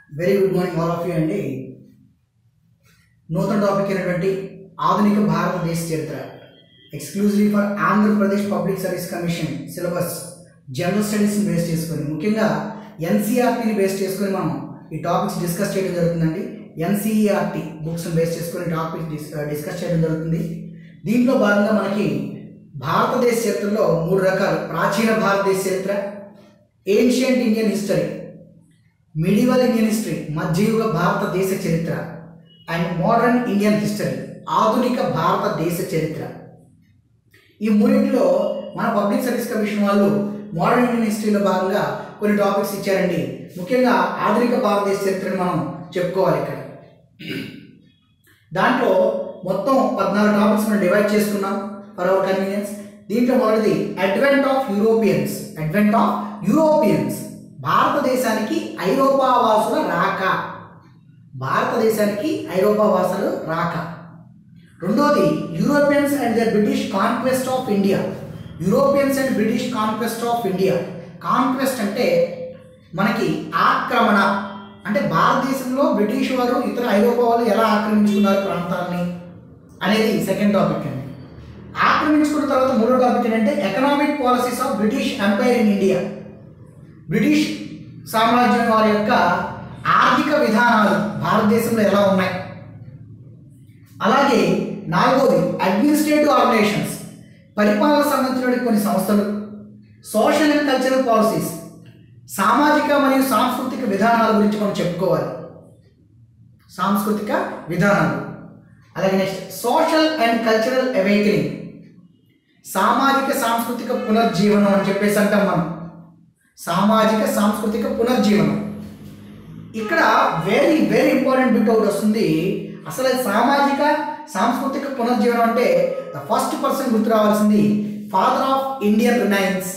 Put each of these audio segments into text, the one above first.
very good morning all of you అండి నూతన topic అయినటువంటి ఆధునిక భారతదేశ చరిత్ర exclusively for Andhra Pradesh public service commission syllabus general స్టడీస్ని బేస్ చేసుకొని ముఖ్యంగా ఎన్సీఆర్టీని బేస్ చేసుకొని మనం ఈ టాపిక్స్ డిస్కస్ చేయడం జరుగుతుందండి ఎన్సీఈఆర్టీ బుక్స్ని బేస్ చేసుకొని టాపిక్ డిస్కస్ చేయడం జరుగుతుంది దీంట్లో భాగంగా మనకి భారతదేశ చరిత్రలో మూడు రకాలు ప్రాచీన భారతదేశ చరిత్ర ancient Indian history medieval Indian history మధ్యయుగ భారతదేశ చరిత్ర అండ్ మోడర్న్ ఇండియన్ హిస్టరీ ఆధునిక భారతదేశ చరిత్ర ఈ మూడింటిలో మన పబ్లిక్ సర్వీస్ కమిషన్ వాళ్ళు మోడర్న్ ఇండియన్ హిస్టరీలో భాగంగా కొన్ని టాపిక్స్ ఇచ్చారండి ముఖ్యంగా ఆధునిక భారతదేశ చరిత్రని మనం చెప్పుకోవాలి ఇక్కడ దాంట్లో మొత్తం పద్నాలుగు టాపిక్స్ మనం డివైడ్ చేసుకున్నాం ఫర్ అవర్ కన్వీనియన్స్ దీంట్లో మొదటిది advent of Europeans advent of Europeans భారతదేశానికి ఐరోపా వాసుల రాక భారతదేశానికి ఐరోపా వాసులు రాక రెండోది Europeans and the British conquest of India Europeans and British conquest of India conquest అంటే మనకి ఆక్రమణ అంటే భారతదేశంలో బ్రిటిష్ వారు ఇతర ఐరోపా వాళ్ళు ఎలా ఆక్రమించుకున్నారు ప్రాంతాలని అనేది సెకండ్ టాపిక్ అండి ఆక్రమించుకున్న తర్వాత మూడో టాపిక్ ఏంటంటే economic policies of British empire in India British సామ్రాజ్యం వారి యొక్క ఆర్థిక విధానాలు భారతదేశంలో ఎలా ఉన్నాయి అలాగే నాలుగోది అడ్మినిస్ట్రేటివ్ ఆర్గనైజేషన్స్ పరిపాలన సంబంధించిన కొన్ని సంస్థలు సోషల్ అండ్ కల్చరల్ పాలసీస్ సామాజిక మరియు సాంస్కృతిక విధానాల గురించి మనం చెప్పుకోవాలి సాంస్కృతిక విధానాలు అలాగే next social and cultural awakening సామాజిక సాంస్కృతిక పునర్జీవనం అని చెప్పేసి అంటాం మనం సామాజిక సాంస్కృతిక పునర్జీవనం ఇక్కడ వెరీ వెరీ ఇంపార్టెంట్ బిట్ ఒకటి వస్తుంది అసలు అది సామాజిక సాంస్కృతిక పునర్జీవనం అంటే ద ఫస్ట్ పర్సన్ గుర్తు రావాల్సింది ఫాదర్ ఆఫ్ ఇండియన్ రినైన్స్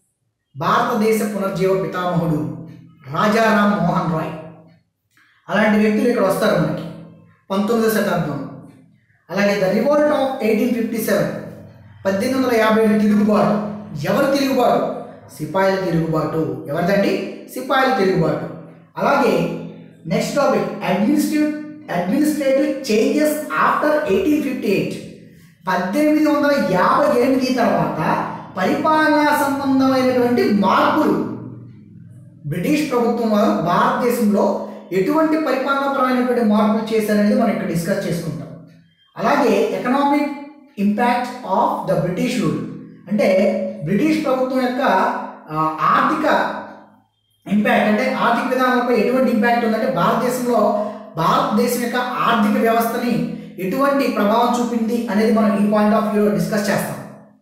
భారతదేశ పునర్జీవ పితామహుడు రాజారాం మోహన్ రాయ్ అలాంటి వ్యక్తులు ఇక్కడ వస్తారు మనకి పంతొమ్మిదవ శతాబ్దం అలాగే the revolt of eighteen fifty seven పద్దెనిమిది వందల యాభై ఏడు తిరుగుబాటు ఎవరు తిరుగుబాటు సిపాయిల తిరుగుబాటు ఎవరిదండి సిపాయిల తిరుగుబాటు అలాగే next topic administrative administrative changes after eighteen fifty eight పద్దెనిమిది వందల యాభై ఎనిమిది తర్వాత పరిపాలనా సంబంధమైనటువంటి మార్పులు బ్రిటిష్ ప్రభుత్వం వారు భారతదేశంలో ఎటువంటి పరిపాలనాపరమైనటువంటి మార్పులు చేశారనేది మనం ఇక్కడ డిస్కస్ చేసుకుంటాం అలాగే economic impact of the British rule అంటే బ్రిటిష్ ప్రభుత్వం యొక్క ఆ, ఆర్థిక ఇంపాక్ట్ అంటే ఆర్థిక విధానాలపై ఎటువంటి ఇంపాక్ట్ ఉందంటే భారతదేశంలో భారతదేశం యొక్క ఆర్థిక వ్యవస్థని ఎటువంటి ప్రభావం చూపింది అనేది మనం ఈ పాయింట్ ఆఫ్ వ్యూలో డిస్కస్ చేస్తాం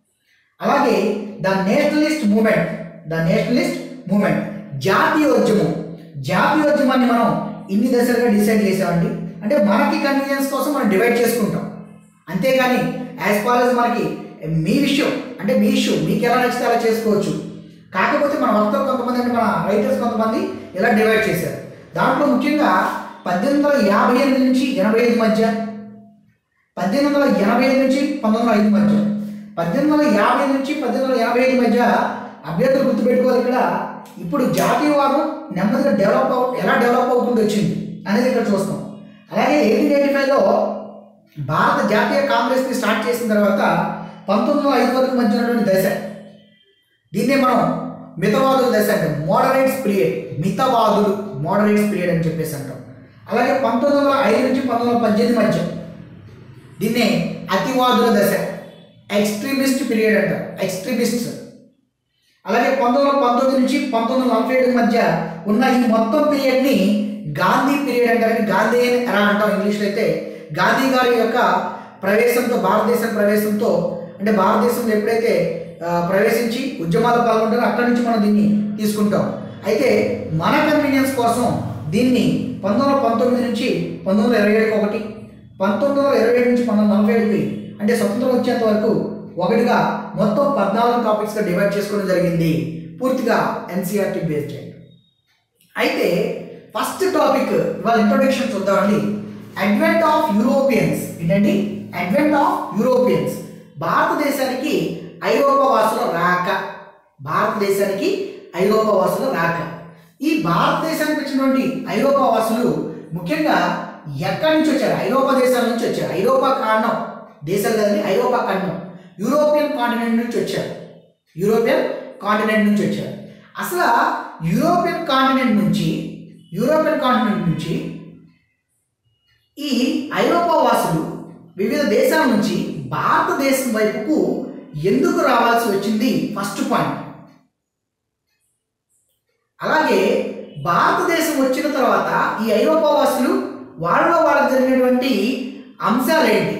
అలాగే the nationalist movement the nationalist movement జాతీయోద్యమం జాతీయోద్యమాన్ని మనం ఇన్ని దశలుగా డిసైడ్ చేసామండి అంటే మనకి కన్వీనియన్స్ కోసం మనం డివైడ్ చేసుకుంటాం అంతేగాని యాజ్ ఫార్ as మనకి మీ విషయం అంటే మీ ఇష్యూ మీకు ఎలా నచ్చితే అలా చేసుకోవచ్చు కాకపోతే మన వక్తలు కొంతమంది అంటే మన రైటర్స్ కొంతమంది ఇలా డివైడ్ చేశారు దాంట్లో ముఖ్యంగా పద్దెనిమిది వందల యాభై ఎనిమిది నుంచి ఎనభై ఐదు మధ్య పద్దెనిమిది వందల ఎనభై ఐదు నుంచి పంతొమ్మిది వందల ఐదు మధ్య పద్దెనిమిది వందల యాభై నుంచి పద్దెనిమిది వందల యాభై ఐదు మధ్య అభ్యర్థులు గుర్తుపెట్టుకోవాలి ఇక్కడ ఇప్పుడు జాతీయవాదం నెమ్మదిగా డెవలప్ అవు ఎలా డెవలప్ అవుతుంది వచ్చింది అనేది ఇక్కడ చూస్తాం అలాగే ఎయిటీన్ ఎయిటీ ఫైవ్లో భారత జాతీయ కాంగ్రెస్ని స్టార్ట్ చేసిన తర్వాత పంతొమ్మిది వందల ఐదు వరకు మధ్య ఉన్నటువంటి దశ దీన్నే మనం మితవాదుల దశ అంటే మోడరేట్స్ పీరియడ్ మితవాదులు మోడరేట్స్ పీరియడ్ అని చెప్పేసి అంటాం అలాగే పంతొమ్మిది వందల ఐదు నుంచి పంతొమ్మిది వందల పద్దెనిమిది మధ్య దీన్నే అతివాదుల దశ ఎక్స్ట్రీమిస్ట్ పీరియడ్ అంటారు ఎక్స్ట్రీమిస్ట్ అలాగే పంతొమ్మిది వందల పంతొమ్మిది నుంచి పంతొమ్మిది వందల నలభై ఏడు మధ్య ఉన్న ఈ మొత్తం పీరియడ్ని గాంధీ పీరియడ్ అంటారు గాంధీ అని ఎలా అంటాం ఇంగ్లీష్లో అయితే గాంధీ గారి యొక్క ప్రవేశంతో భారతదేశం ప్రవేశంతో అంటే భారతదేశంలో ఎప్పుడైతే ఆ, ప్రవేశించి ఉద్యమాలు పాల్గొంటారో అక్కడి నుంచి మనం దీన్ని తీసుకుంటాం అయితే మన కన్వీనియన్స్ కోసం దీన్ని పంతొమ్మిది వందల పంతొమ్మిది నుంచి పంతొమ్మిది వందల ఇరవై ఏడుకి ఒకటి పంతొమ్మిది వందల ఇరవై ఏడు నుంచి పంతొమ్మిది వందల నలభై ఏడుకి అంటే స్వతంత్రం వచ్చేంత వరకు ఒకటిగా మొత్తం పద్నాలుగు టాపిక్స్గా డివైడ్ చేసుకోవడం జరిగింది పూర్తిగా ఎన్సీఆర్టీ బేస్డ్ అయితే ఫస్ట్ టాపిక్ ఇవాళ ఇంట్రొడక్షన్ చూద్దామండి అడ్వెంట్ ఆఫ్ యూరోపియన్స్ ఏంటండి అడ్వెంట్ ఆఫ్ యూరోపియన్స్ భారతదేశానికి ఐరోపా వాసుల రాక భారతదేశానికి ఐరోపా వాసుల రాక ఈ భారతదేశానికి వచ్చినటువంటి ఐరోపా వాసులు ముఖ్యంగా ఎక్కడి నుంచి వచ్చారు ఐరోపా దేశాల నుంచి వచ్చారు ఐరోపా ఖండం దేశాలు కదండి ఐరోపా ఖండం యూరోపియన్ కాంటినెంట్ నుంచి వచ్చారు యూరోపియన్ కాంటినెంట్ నుంచి వచ్చారు అసలు యూరోపియన్ కాంటినెంట్ నుంచి యూరోపియన్ కాంటినెంట్ నుంచి ఈ ఐరోపా వాసులు వివిధ దేశాల నుంచి భారతదేశం వైపుకు ఎందుకు రావాల్సి వచ్చింది ఫస్ట్ పాయింట్ అలాగే భారతదేశం వచ్చిన తర్వాత ఈ ఐరోపా వాసులు వాళ్ళలో వాళ్ళకి జరిగినటువంటి అంశాలేంటి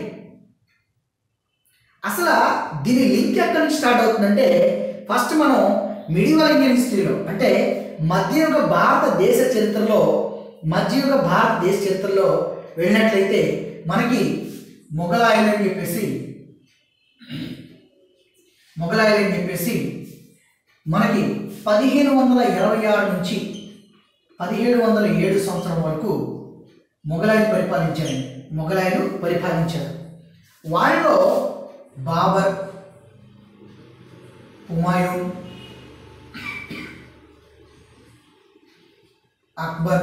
అసలు దీని లింక్ ఎక్కడి నుంచి స్టార్ట్ అవుతుందంటే ఫస్ట్ మనం మిడివల్ ఇండియన్ హిస్టరీలో అంటే మధ్యయుగ భారతదేశ చరిత్రలో మధ్యయుగ భారతదేశ చరిత్రలో వెళ్ళినట్లయితే మనకి మొఘలాయులు అని చెప్పేసి మొఘలాయులు అని చెప్పేసి మనకి పదిహేను వందల ఇరవై ఆరు నుంచి పదిహేడు వందల ఏడు సంవత్సరం వరకు మొఘలాయులు పరిపాలించారండి మొఘలాయులు పరిపాలించారు వారిలో బాబర్ హుమాయూన్ అక్బర్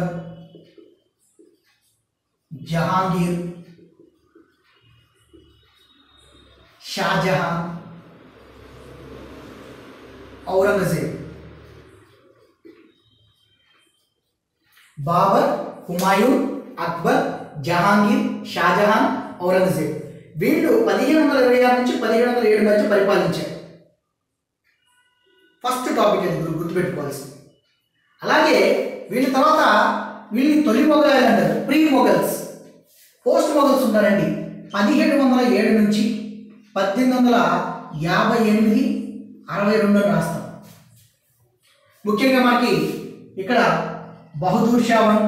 జహాంగీర్ షాజహాన్ ఔరంగజేబ్ బాబర్ హుమాయూన్ అక్బర్ జహాంగీర్ షాజహాన్ ఔరంగజేబ్ వీళ్ళు పదిహేను వందల ఇరవై ఆరు నుంచి పదిహేడు వందల ఏడు మధ్య పరిపాలించారు ఫస్ట్ టాపిక్ అది గుర్తు- గుర్తుపెట్టుకోవాల్సింది అలాగే వీళ్ళ తర్వాత వీళ్ళని తొలి మొఘలాయలు అంటారు ప్రీ మొఘల్స్ పోస్ట్ మొఘల్స్ ఉంటారండి పదిహేడు వందల ఏడు నుంచి పద్దెనిమిది వందల యాభై ఎనిమిది అరవై రెండు అని రాస్తాం ముఖ్యంగా మనకి ఇక్కడ బహదూర్ షావన్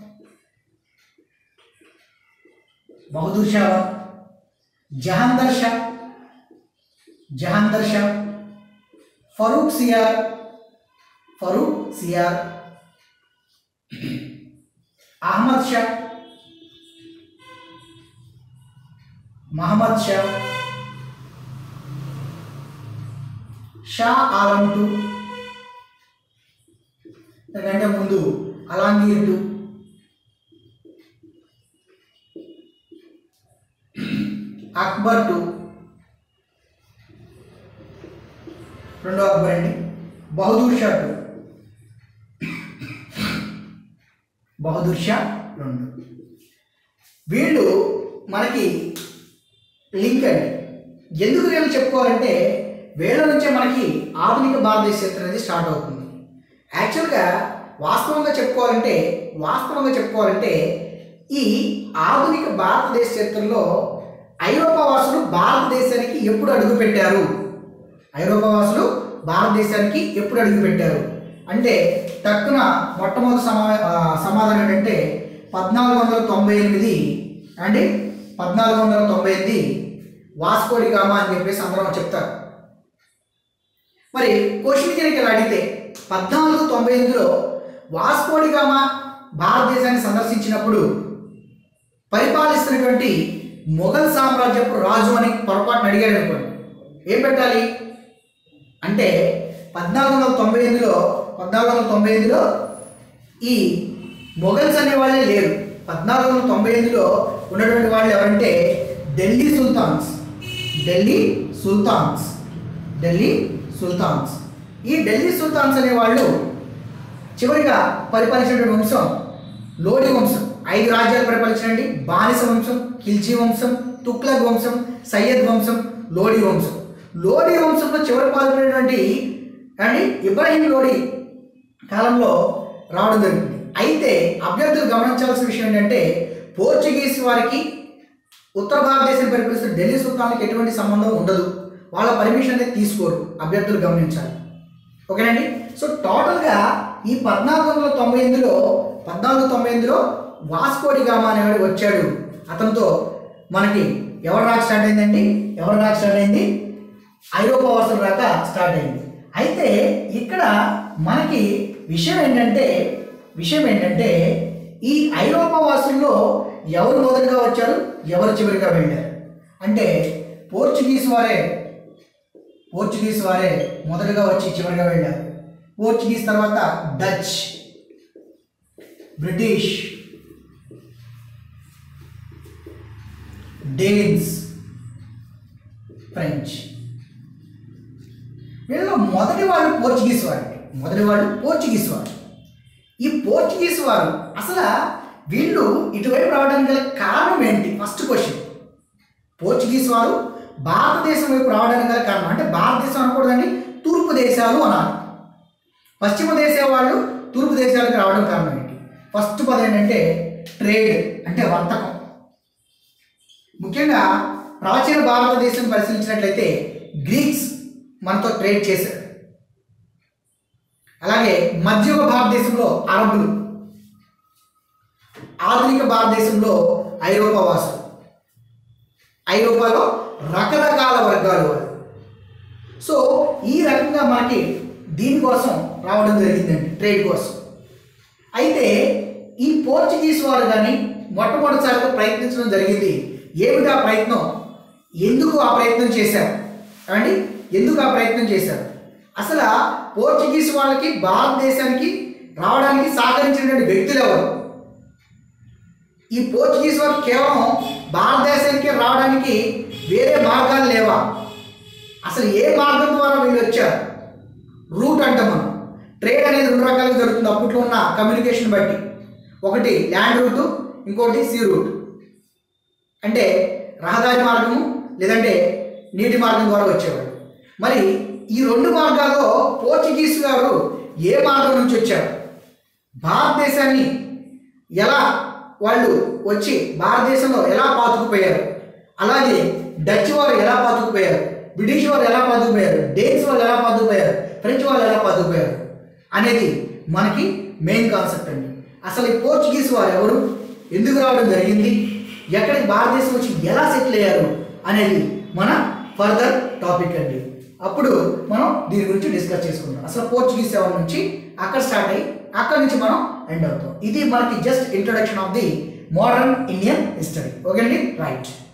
బహదూర్ షావన్ జహాందర్ షా జహాందర్ షా ఫరూక్ సియార్ ఫరూక్ సియార్ అహ్మద్ షా మహమ్మద్ షా షా ఆలం టూ దానికంటే ముందు అలాంగీర్ టూ అక్బర్ టూ రెండో అక్బర్ అండి బహదూర్ షా టూ బహదూర్ షా రెండు వీళ్ళు మనకి లింక్ అండి ఎందుకు వీళ్ళు చెప్పుకోవాలంటే వీళ్ళ నుంచే మనకి ఆధునిక భారతదేశ చరిత్ర అనేది స్టార్ట్ అవుతుంది యాక్చువల్గా వాస్తవంగా చెప్పుకోవాలంటే వాస్తవంగా చెప్పుకోవాలంటే ఈ ఆధునిక భారతదేశ చరిత్రలో ఐరోపా వాసులు భారతదేశానికి ఎప్పుడు అడుగుపెట్టారు ఐరోపా వాసులు భారతదేశానికి ఎప్పుడు అడుగుపెట్టారు అంటే తక్కువ మొట్టమొదటి సమా ఆ, సమాధానం ఏంటంటే పద్నాలుగు వందల తొంభై ఎనిమిది అండి పద్నాలుగు వందల తొంభై ఎనిమిది వాస్కోడి గామా అని చెప్పేసి అందరం చెప్తారు మరి క్వశ్చన్ కనుక ఇలా అడిగితే పద్నాలుగు తొంభై ఎనిమిదిలో వాస్కోడి గామా భారతదేశాన్ని సందర్శించినప్పుడు పరిపాలిస్తున్నటువంటి మొఘల్ సామ్రాజ్యపు రాజు అని పొరపాటున అడిగాడు అనుకోండి ఏం పెట్టాలి అంటే పద్నాలుగు వందల తొంభై ఎనిమిదిలో పద్నాలుగు వందల తొంభై ఎనిమిదిలో ఈ మొఘల్స్ అనే వాళ్ళే లేరు పద్నాలుగు వందల తొంభై ఎనిమిదిలో ఉన్నటువంటి వాళ్ళు ఎవరంటే Delhi sultans Delhi sultans Delhi sultans ఈ ఢిల్లీ సుల్తాన్స్ అనే వాళ్ళు చివరిగా పరిపాలించినటువంటి వంశం లోడి వంశం ఐదు రాజ్యాలు పరిపాలించినండి బానిస వంశం ఖిల్జీ వంశం తుక్లక్ వంశం సయ్యద్ వంశం లోడి వంశం లోడి వంశంలో చివరి పాల్గొనేటువంటి అండి ఇబ్రాహీం లోడి కాలంలో రావడం జరుగుతుంది అయితే అభ్యర్థులు గమనించాల్సిన విషయం ఏంటంటే పోర్చుగీస్ వారికి ఉత్తర భారతదేశం పరిపాలిస్తున్న ఢిల్లీ సుల్తాన్లకు ఎటువంటి సంబంధం ఉండదు వాళ్ళ పర్మిషన్ అనేది తీసుకోరు అభ్యర్థులు గమనించాలి ఓకేనండి సో టోటల్గా ఈ పద్నాలుగు వందల తొంభై ఎనిమిదిలో పద్నాలుగు తొంభై ఎనిమిదిలో వాస్కోడి గామా అనేవాడు వచ్చాడు అతనితో మనకి ఎవరు రాక స్టార్ట్ అయిందండి ఎవరు రాక స్టార్ట్ అయింది ఐరోపా వాసులు రాక స్టార్ట్ అయింది అయితే ఇక్కడ మనకి విషయం ఏంటంటే విషయం ఏంటంటే ఈ ఐరోపా వాసుల్లో ఎవరు మొదటిగా వచ్చారు ఎవరు చివరిగా వెళ్ళారు అంటే పోర్చుగీస్ వారే పోర్చుగీస్ వారే మొదటగా వచ్చి చివరిగా వెళ్ళారు పోర్చుగీస్ తర్వాత డచ్ బ్రిటిష్ డేన్స్ ఫ్రెంచ్ వీళ్ళలో మొదటి వాళ్ళు పోర్చుగీస్ వారు మొదటి వాళ్ళు పోర్చుగీస్ వారు ఈ పోర్చుగీస్ వారు అసలు వీళ్ళు ఇటువైపు రావడానికి గల కారణం ఏంటి ఫస్ట్ క్వశ్చన్ పోర్చుగీస్ వారు భారతదేశం వైపు రావడానికి గల కారణం అంటే భారతదేశం అనకూడదండి తూర్పు దేశాలు అన్నారు పశ్చిమ దేశం వాళ్ళు తూర్పు దేశాలకు రావడం కారణం ఏంటి ఫస్ట్ పదం ఏంటంటే ట్రేడ్ అంటే వర్తకం ముఖ్యంగా ప్రాచీన భారతదేశం పరిశీలించినట్లయితే గ్రీక్స్ మనతో ట్రేడ్ చేశారు అలాగే మధ్యయుగ భారతదేశంలో అరబులు ఆధునిక భారతదేశంలో ఐరోపా వాసులు ఐరోపాలో రకరకాల వర్గాలు వారు సో ఈ రకంగా మనకి దీనికోసం రావడం జరిగిందండి ట్రేడ్ కోసం అయితే ఈ పోర్చుగీస్ వారు కానీ మొట్టమొదటిసారిగా ప్రయత్నించడం జరిగింది ఏమిటి ఆ ప్రయత్నం ఎందుకు ఆ ప్రయత్నం చేశారు అండి ఎందుకు ఆ ప్రయత్నం చేశారు అసలు ఆ పోర్చుగీస్ వాళ్ళకి భారతదేశానికి రావడానికి సహకరించినటువంటి వ్యక్తులు ఎవరు ఈ పోర్చుగీస్ వారు కేవలం భారతదేశానికి రావడానికి వేరే మార్గాలు లేవా అసలు ఏ మార్గం ద్వారా వీళ్ళు వచ్చారు రూట్ అంటాం మనం ట్రేడ్ అనేది రెండు రకాలుగా జరుగుతుంది అప్పట్లో ఉన్న కమ్యూనికేషన్ బట్టి ఒకటి ల్యాండ్ రూట్ ఇంకోటి సీ రూట్ అంటే రహదారి మార్గము లేదంటే నీటి మార్గం ద్వారా వచ్చేవాడు మరి ఈ రెండు మార్గాల్లో పోర్చుగీస్ గారు ఏ మార్గం నుంచి వచ్చారు భారతదేశాన్ని ఎలా వాళ్ళు వచ్చి భారతదేశంలో ఎలా పాతుకుపోయారు అలాగే డచ్ వారు ఎలా పాతుకుపోయారు బ్రిటిష్ వారు ఎలా పాతుకుపోయారు డేన్స్ వాళ్ళు ఎలా పాతుకుపోయారు ఫ్రెంచ్ వాళ్ళు ఎలా పాతుకుపోయారు అనేది మనకి మెయిన్ కాన్సెప్ట్ అండి అసలు ఈ పోర్చుగీస్ వారు ఎవరు ఎందుకు రావడం జరిగింది ఎక్కడికి భారతదేశం వచ్చి ఎలా సెటిల్ అయ్యారు అనేది మన ఫర్దర్ టాపిక్ అండి అప్పుడు మనం దీని గురించి డిస్కస్ చేసుకుందాం అసలు పోర్చుగీస్ ఎవరి నుంచి అక్కడ స్టార్ట్ అయ్యి అక్కడ నుంచి మనం ఎండ్ అవుతాం ఇది మనకి just introduction of the modern Indian history okay అండి రైట్